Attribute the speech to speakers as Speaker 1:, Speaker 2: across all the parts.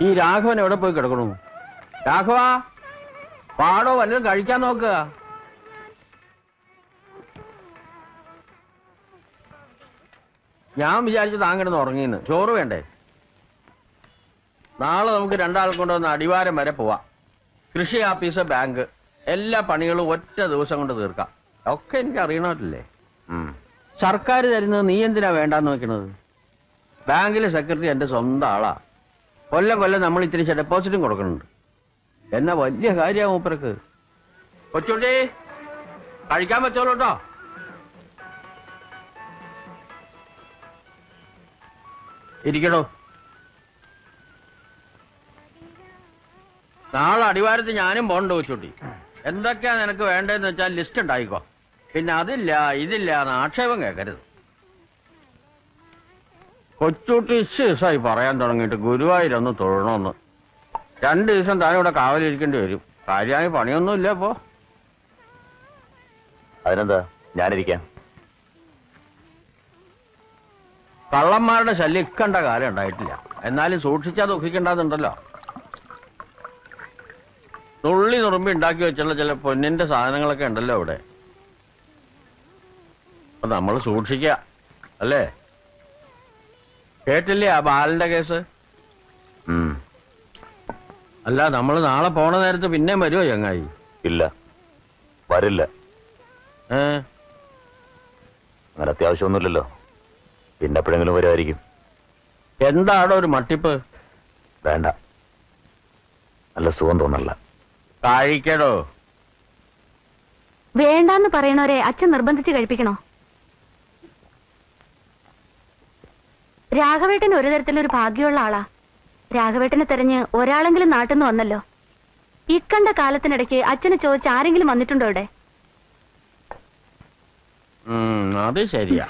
Speaker 1: ഈ രാഘവൻ എവിടെ പോയി കിടക്കണു രാഘവ പാടോ വല്ലതും കഴിക്കാൻ നോക്കുക ഞാൻ വിചാരിച്ചു താൻ കിടന്ന് ഉറങ്ങിന്ന് ചോറ് വേണ്ടേ നാളെ നമുക്ക് രണ്ടാൾ കൊണ്ടുവന്ന് അടിവാരം വരെ പോവാം കൃഷി ആഫീസ് ബാങ്ക് എല്ലാ പണികളും ഒറ്റ ദിവസം കൊണ്ട് തീർക്കാം ഒക്കെ എനിക്ക് അറിയണമല്ലേ
Speaker 2: ഉം.
Speaker 1: സർക്കാർ തരുന്നത് നീ എന്തിനാ വേണ്ടാന്ന് വെക്കണത് ബാങ്കിലെ സെക്രട്ടറി എന്റെ സ്വന്തം ആളാ കൊല്ലം കൊല്ലം നമ്മൾ ഇത്തിരി ഡെപ്പോസിറ്റും കൊടുക്കുന്നുണ്ട് എന്നാ വലിയ കാര്യമാ മൂപ്പർക്ക് കൊച്ചുണ്ടി കഴിക്കാൻ പറ്റോളൂ കേട്ടോ ഇരിക്കണോ നാളെ അടിവാരത്ത് ഞാനും പോണ്ട് കൊച്ചുട്ടി എന്തൊക്കെയാ നിനക്ക് വേണ്ടതെന്ന് വെച്ചാൽ ലിസ്റ്റ് ഉണ്ടായിക്കോ പിന്നെ അതില്ല ഇതില്ല എന്ന് ആക്ഷേപം കേൾക്കരുത് കൊച്ചുട്ടി ദിവസമായി പറയാൻ തുടങ്ങിയിട്ട് ഗുരുവായൂരൊന്ന് തൊഴണമെന്ന് രണ്ട് ദിവസം താൻ ഇവിടെ കാവലിരിക്കേണ്ടി വരും കാര്യമായ പണിയൊന്നുമില്ല ഇപ്പോ
Speaker 2: അതിനെന്താ ഞാനിരിക്കാം
Speaker 1: കള്ളന്മാരുടെ ശല്യം ഇക്കണ്ട കാലം ഉണ്ടായിട്ടില്ല എന്നാലും സൂക്ഷിച്ചാൽ ദുഃഖിക്കേണ്ടതുണ്ടല്ലോ നുള്ളി നുറുമ്പി ഉണ്ടാക്കി വെച്ചുള്ള ചില പൊന്നിന്റെ സാധനങ്ങളൊക്കെ ഉണ്ടല്ലോ ഇവിടെ അപ്പൊ നമ്മൾ സൂക്ഷിക്ക അല്ലേ കേട്ടില്ലേ ആ ബാലന്റെ കേസ്
Speaker 2: ഉം.
Speaker 1: അല്ല നമ്മൾ നാളെ പോണ നേരത്ത് പിന്നെയും വരുമോ ചങ്ങായി
Speaker 2: ഇല്ല വരില്ല
Speaker 1: ഏ
Speaker 2: അങ്ങനെ അത്യാവശ്യമൊന്നുമില്ലല്ലോ പിന്നെ എപ്പോഴെങ്കിലും വരുമായിരിക്കും
Speaker 1: എന്താടോ ഒരു മട്ടിപ്പ്
Speaker 2: വേണ്ട നല്ല സുഖം തോന്നല്ല
Speaker 1: കഴിക്കടോ
Speaker 3: വേണ്ടാന്ന് പറയണവരെ അച്ഛൻ നിർബന്ധിച്ച് കഴിപ്പിക്കണോ രാഘവേട്ടൻ ഒരു തരത്തിലൊരു ഭാഗ്യമുള്ള ആളാ രാഘവേട്ടനെ തെരഞ്ഞ് ഒരാളെങ്കിലും നാട്ടിൽ നിന്ന് വന്നല്ലോ ഇക്കണ്ട കാലത്തിനിടയ്ക്ക് അച്ഛനെ ചോദിച്ച് ആരെങ്കിലും വന്നിട്ടുണ്ടോ ഇവിടെ
Speaker 1: ഉം, അത് ശരിയാ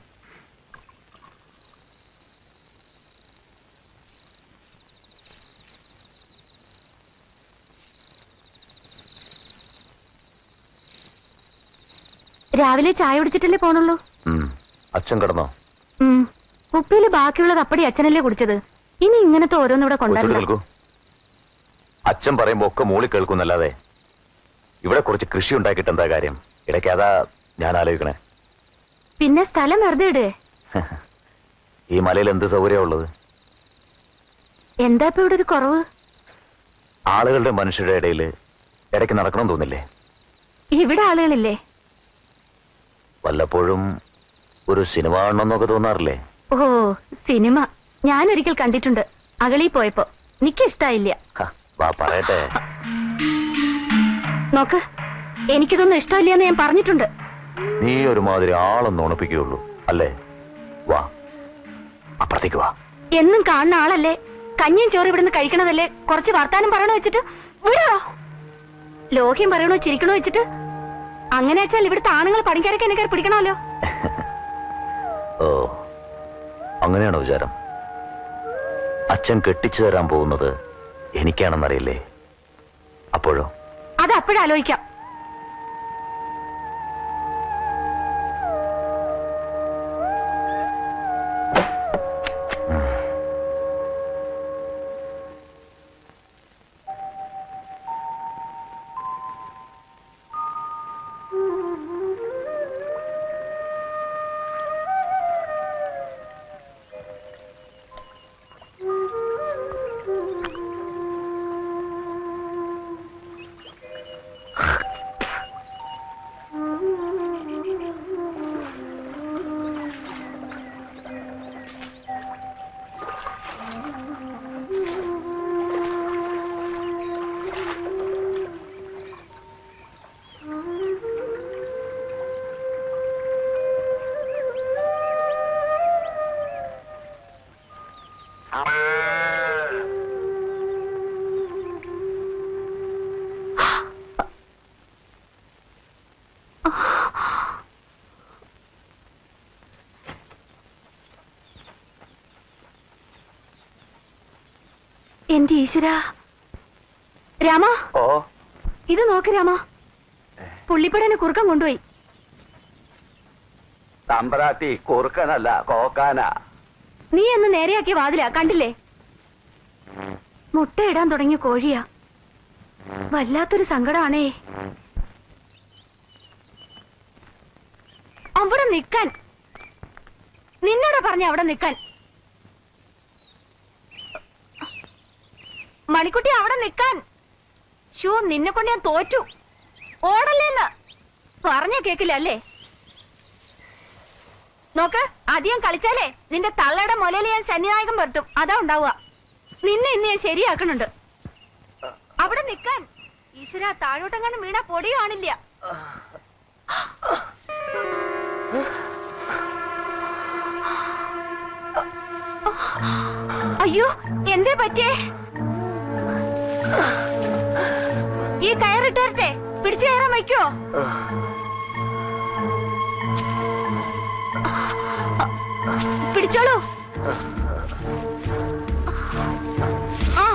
Speaker 3: രാവിലെ ചായ കുടിച്ചിട്ടല്ലേ പോണുള്ളൂ
Speaker 2: ഉം. അച്ഛൻ കിടന്നോ
Speaker 3: ഉം കുപ്പിയില് ബാക്കിയുള്ളത് അപ്പടി അച്ഛനല്ലേ കുടിച്ചത് ഇനി ഇങ്ങനത്തെ ഓരോന്നിവിടെ
Speaker 2: കൊച്ചുകൂടി
Speaker 3: കൊണ്ടുവരണം
Speaker 2: കേൾക്കൂ അച്ഛൻ പറയുമ്പോ ഒക്കെ മൂളി കേൾക്കുന്നല്ലാതെ ഇവിടെ കുറച്ച് കൃഷി ഉണ്ടാക്കിയിട്ട് എന്താ കാര്യം ഇടയ്ക്ക് അതാ ഞാൻ ആലോചിക്കണേ
Speaker 3: പിന്നെ സ്ഥലം വെറുതെ ഇടേ
Speaker 2: ഈ മലയിൽ എന്ത് സൗകര്യമാ ഉള്ളത്
Speaker 3: എന്താ ഇപ്പൊ ഇവിടെ ഒരു കുറവ്
Speaker 2: ആളുകളുടെ മനുഷ്യരുടെ ഇടയിൽ ഇടയ്ക്ക് നടക്കണം തോന്നില്ലേ
Speaker 3: ഇവിടെ ആളുകളില്ലേ
Speaker 2: വല്ലപ്പോഴും ഒരു സിനിമ കാണണമെന്നൊക്കെ തോന്നാറില്ലേ
Speaker 3: ഓ സിനിമ ഞാൻ ഒരിക്കൽ കണ്ടിട്ടുണ്ട് അകളി പോയപ്പോ എനിക്ക് ഇഷ്ടായില്ല
Speaker 2: ഹ, വാ പറയട്ടെ
Speaker 3: നോക്ക് എനിക്കിതൊന്നും ഇഷ്ടമില്ല എന്ന് ഞാൻ പറഞ്ഞിട്ടുണ്ട്
Speaker 2: നീ ഒരുമാതിരി ആളൊന്നും ഉണപ്പിക്കുകയുള്ളൂ അല്ലേ വാ അപ്പുറത്തേക്ക് വാ
Speaker 3: എന്നും കാണുന്ന ആളല്ലേ കഞ്ഞിയും ചോറ് ഇവിടുന്ന് കഴിക്കണതല്ലേ കുറച്ച് വർത്താനം പറയണോ വെച്ചിട്ട് വിടോ ലോഹ്യം പറയണോ ചിരിക്കണോ വെച്ചിട്ട് അങ്ങനെ വെച്ചാൽ ഇവിടുത്തെ ആണുങ്ങൾ പണിക്കാരൊക്കെ എന്നെ കയറി പിടിക്കണമല്ലോ
Speaker 2: ഓ അങ്ങനെയാണോ വിചാരം അച്ഛൻ കെട്ടിച്ചു തരാൻ പോകുന്നത് എനിക്കാണെന്നറിയില്ലേ അപ്പോഴോ
Speaker 3: അത് അപ്പോഴാലോചിക്കാം എന്റെ ഈശ്വര രാമ
Speaker 2: ഓ
Speaker 3: ഇത് നോക്ക് രാമ പുള്ളിപ്പടനെ കുറുക്കം കൊണ്ടുപോയി
Speaker 2: തമ്പ്രാട്ടി കുറുക്കനല്ല കോക്കാന
Speaker 3: നീ എന്ന് നേരെയാക്കിയ വാതില കണ്ടില്ലേ മുട്ടയിടാൻ തുടങ്ങിയ കോഴിയാ വല്ലാത്തൊരു സങ്കടാണേ അവിടെ നിക്കാൻ നിന്നോട് പറഞ്ഞ അവിടെ നിക്കാൻ മണിക്കുട്ടി അവിടെ നിക്കാൻ ഷോ നിന്നെ കൊണ്ട് ഞാൻ തോറ്റു ഓടല്ലേന്ന് പറഞ്ഞ കേക്കില്ല അല്ലേ നോക്ക് അധികം കളിച്ചാലേ നിന്റെ തള്ളയുടെ മുലയിൽ ഞാൻ ശനിനായകം പറ്റും അതാ ഉണ്ടാവുക നിന്നെ ഇന്ന് ഞാൻ ശരിയാക്കണുണ്ട് അവിടെ നിക്കാൻ ഈശ്വര താഴോട്ടെങ്ങാനും വീണ പൊടി കാണില്ല അയ്യോ എന്തേ പറ്റിയേ ഈ കയറിട്ട് വരട്ടെ പിടിച്ചു കയറാൻ വയ്ക്കോ പിടിച്ചോളൂ ആ.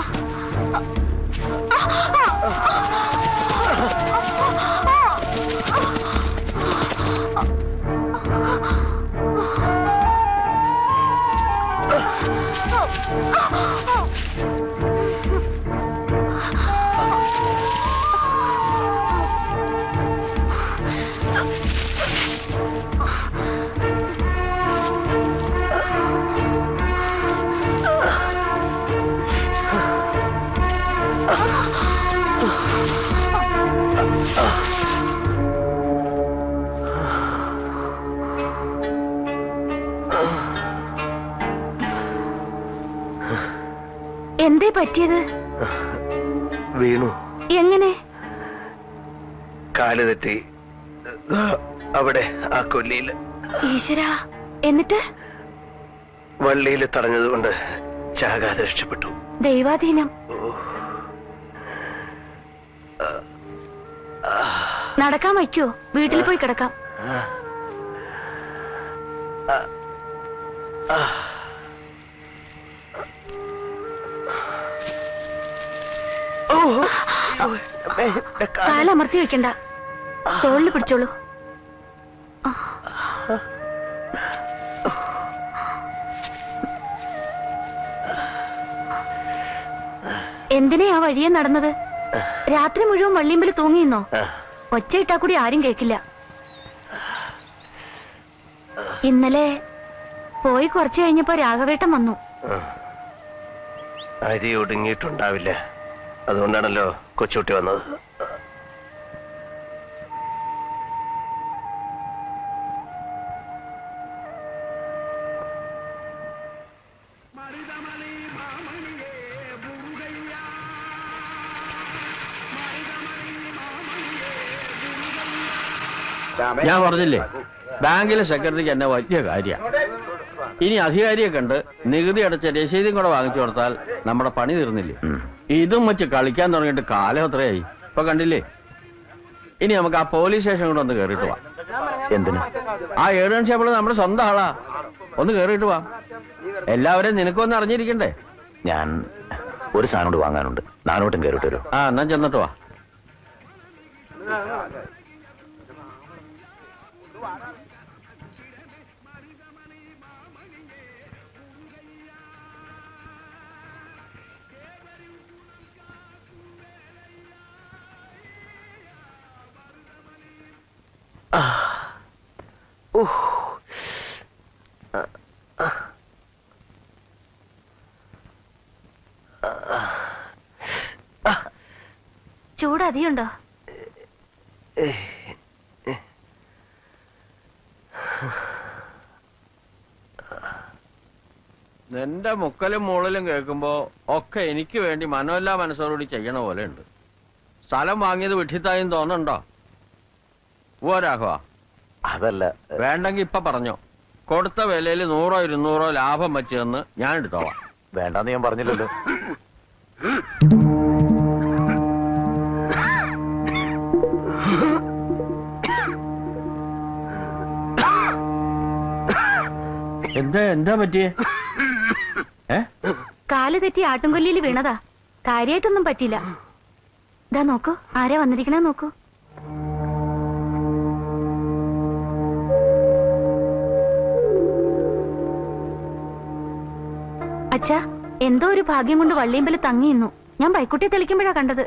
Speaker 3: എന്തേ പറ്റിയത്
Speaker 4: വീണു
Speaker 3: എങ്ങനെ
Speaker 4: കാല് തെറ്റി ദാ അവിടെ ആ കൊല്ലിയില്
Speaker 3: ഈശ്വര എന്നിട്ട്
Speaker 4: വള്ളിയിൽ തടഞ്ഞതുകൊണ്ട് ചാകാതെ രക്ഷപ്പെട്ടു
Speaker 3: ദൈവാധീനം നടക്കാൻ വയ്ക്കോ വീട്ടിൽ പോയി കിടക്കാം
Speaker 4: ഓ, അമ്മേ, എന്റെ കാല്.
Speaker 3: കാലമർത്തി വെക്കണ്ട തോളിൽ പിടിച്ചോളൂ എന്തിനാ ആ വഴിയെ നടന്നത് രാത്രി മുഴുവൻ വള്ളിയമ്പിൽ തൂങ്ങിയിരുന്നോ
Speaker 4: ആ,
Speaker 3: ഒച്ചയിട്ടാ കൂടി ആരും കേൾക്കില്ല ഇന്നലെ പോയി കുറച്ചു കഴിഞ്ഞപ്പോ രാഘവേട്ടൻ വന്നു
Speaker 4: ആ. അരി ഒടുങ്ങിയിട്ടുണ്ടാവില്ല അതുകൊണ്ടാണല്ലോ കൊച്ചുകുട്ടി വന്നത്
Speaker 1: ഞാൻ പറഞ്ഞില്ലേ ബാങ്കിലെ സെക്രട്ടറിക്ക് എന്നെ വലിയ കാര്യമാണ് ഇനി അധികാരിയെ കണ്ട് നികുതി അടച്ച രസീതും കൂടെ വാങ്ങിച്ചു കൊടുത്താൽ നമ്മുടെ പണി തീർന്നില്ലേ ഇതും വെച്ച് കളിക്കാൻ തുടങ്ങിയിട്ട് കാലം എത്രയായി ഇപ്പൊ കണ്ടില്ലേ ഇനി നമുക്ക് ആ പോലീസ് സ്റ്റേഷൻ കൂടെ ഒന്ന് കയറിയിട്ട് പോവാം
Speaker 2: എന്തിനാ
Speaker 1: ആ ഏഴ് ഷേപ്പിള് നമ്മുടെ സ്വന്തം ആളാ ഒന്ന് കയറിയിട്ട് പോവാം എല്ലാവരെയും നിനക്കൊന്ന് അറിഞ്ഞിരിക്കണ്ടേ
Speaker 2: ഞാൻ ഒരു സാധനം കൂടി വാങ്ങാനുണ്ട് നാനോട്ടും കയറിട്ട് വരും
Speaker 1: ആ എന്നാ ചെന്നിട്ട് വാ
Speaker 3: ചൂട് അധികമുണ്ടോ
Speaker 1: നിന്റെ മുക്കലും മൂളലും കേൾക്കുമ്പോ ഒക്കെ എനിക്ക് വേണ്ടി മനോല്ലാ മനസ്സോടുകൂടി ചെയ്യണ പോലെ ഉണ്ട് സ്ഥലം വാങ്ങിയത് വിട്ടിത്തായും തോന്നുന്നുണ്ടോ ഓ രാഘവ
Speaker 2: അതല്ല
Speaker 1: വേണ്ടെങ്കി ഇപ്പൊ പറഞ്ഞോ കൊടുത്ത വിലയിൽ നൂറോ ഇരുന്നൂറോ ലാഭം വെച്ച് തന്ന് ഞാൻ എടുത്തോളാം
Speaker 2: വേണ്ടാന്ന് ഞാൻ പറഞ്ഞില്ലല്ലോ
Speaker 1: എന്താ എന്താ പറ്റിയേ ഏ
Speaker 3: കാല് തെറ്റി ആട്ടുംകൊല്ലിയിൽ വീണതാ കാര്യായിട്ടൊന്നും പറ്റില്ല ഇതാ നോക്കൂ ആരാ വന്നിരിക്കണേ നോക്കൂ അച്ഛാ എന്തോ ഒരു ഭാഗ്യം കൊണ്ട് വള്ളിയമ്പല് തങ്ങിയിരുന്നു ഞാൻ പൈക്കുട്ടിയെ തെളിക്കുമ്പോഴാ കണ്ടത്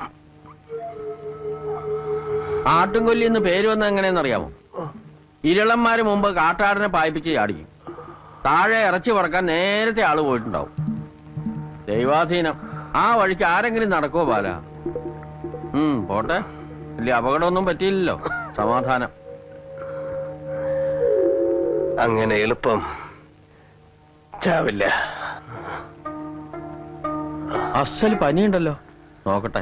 Speaker 1: ആട്ടുംകൊല്ലി എന്ന് പേര് വന്ന എങ്ങനെയെന്നറിയാമോ ഇരളന്മാര് മുമ്പ് കാട്ടാടിനെ പായിപ്പിച്ച് ചാടിക്കും താഴെ ഇറച്ചി പറക്കാൻ നേരത്തെ ആള് പോയിട്ടുണ്ടാവും ദൈവാധീനം ആ വഴിക്ക് ആരെങ്കിലും നടക്കുമോ ബാല ഉം പോട്ടെ വലിയ അപകടമൊന്നും പറ്റിയില്ലല്ലോ സമാധാനം
Speaker 4: അങ്ങനെ എളുപ്പം ചാവില്ല
Speaker 1: അസൽ പനിയുണ്ടല്ലോ നോക്കട്ടെ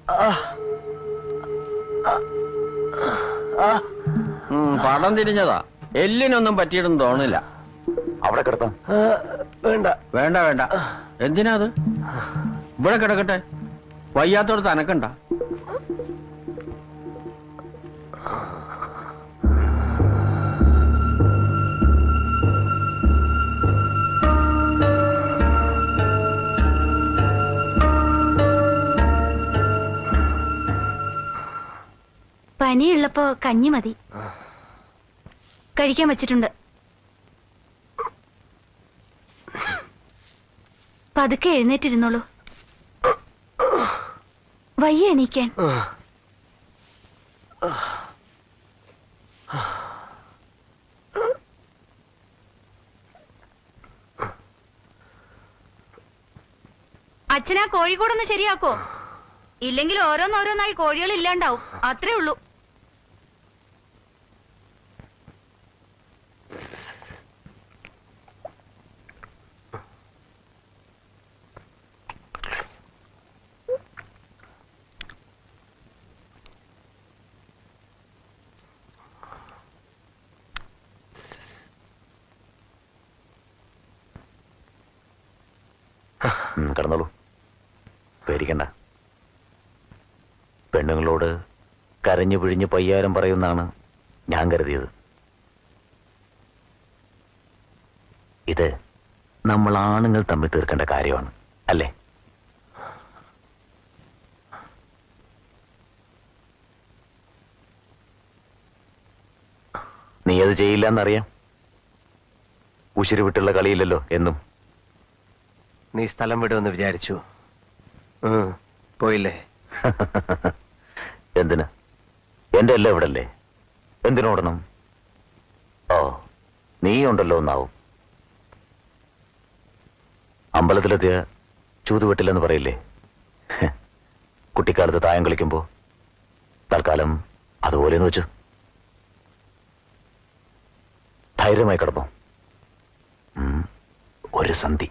Speaker 1: ഉം, പടം തിരിഞ്ഞതാ എല്ലിനൊന്നും പറ്റിയിട്ടൊന്നും തോന്നില്ല
Speaker 2: അവിടെ കിടത്താം
Speaker 4: ആ, വേണ്ട
Speaker 1: വേണ്ട വേണ്ട എന്തിനാ അത് ഇവിടെ കിടക്കട്ടെ വയ്യാത്തോടത്ത് അനക്കണ്ട
Speaker 3: പനിയുള്ളപ്പോ കഞ്ഞി മതി കഴിക്കാൻ വെച്ചിട്ടുണ്ട് പതുക്കെ എഴുന്നേറ്റിരുന്നോളൂ വയ്യ എണീക്കാൻ അച്ഛനാ കോഴിക്കോടൊന്ന് ശരിയാക്കോ ഇല്ലെങ്കിൽ ഓരോന്നോരോന്നായി കോഴികൾ ഇല്ലാണ്ടാവും അത്രേ ഉള്ളൂ
Speaker 2: ഉം, കിടന്നോളൂ പേടിക്കണ്ട പെണ്ണുങ്ങളോട് കരഞ്ഞു പിഴിഞ്ഞ് പയ്യാരം പറയുന്നാണ് ഞാൻ കരുതിയത് ഇത് നമ്മൾ ആണുങ്ങൾ തമ്മിൽ തീർക്കേണ്ട കാര്യമാണ് അല്ലേ നീ അത് ചെയ്യില്ല എന്നറിയാം ഉശിരി വിട്ടുള്ള കളിയില്ലല്ലോ എന്നും
Speaker 4: നീ സ്ഥലം വിടുമെന്ന് വിചാരിച്ചു ഉം, പോയില്ലേ
Speaker 2: എന്തിന് എന്റെ എല്ലാം ഇവിടല്ലേ എന്തിനോടണം ഓ നീ ഉണ്ടല്ലോ ഒന്നാവും അമ്പലത്തിലെത്തിയ ചൂതുവെട്ടില്ലെന്ന് പറയില്ലേ ഹെ, കുട്ടിക്കാലത്ത് തായം കളിക്കുമ്പോ തൽക്കാലം അതുപോലെന്ന് വെച്ചു ധൈര്യമായി കിടന്നു ഉം, ഒരു സന്ധി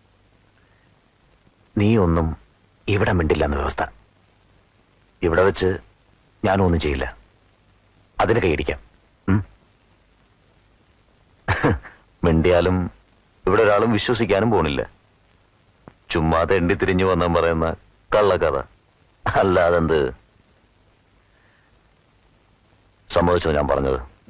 Speaker 2: നീ ഒന്നും ഇവിടെ മിണ്ടില്ല എന്ന വ്യവസ്ഥ ഇവിടെ വെച്ച് ഞാനും ഒന്നും ചെയ്യില്ല അതിന് കൈയടിക്കാം ഉം? മിണ്ടിയാലും ഇവിടെ ഒരാളും വിശ്വസിക്കാനും പോണില്ല ചുമ്മാ തെണ്ടി തിരിഞ്ഞു വന്നാൻ പറയുന്ന കള്ളക്കഥ അല്ലാതെന്ത് സമ്മതിച്ചോ ഞാൻ പറഞ്ഞത്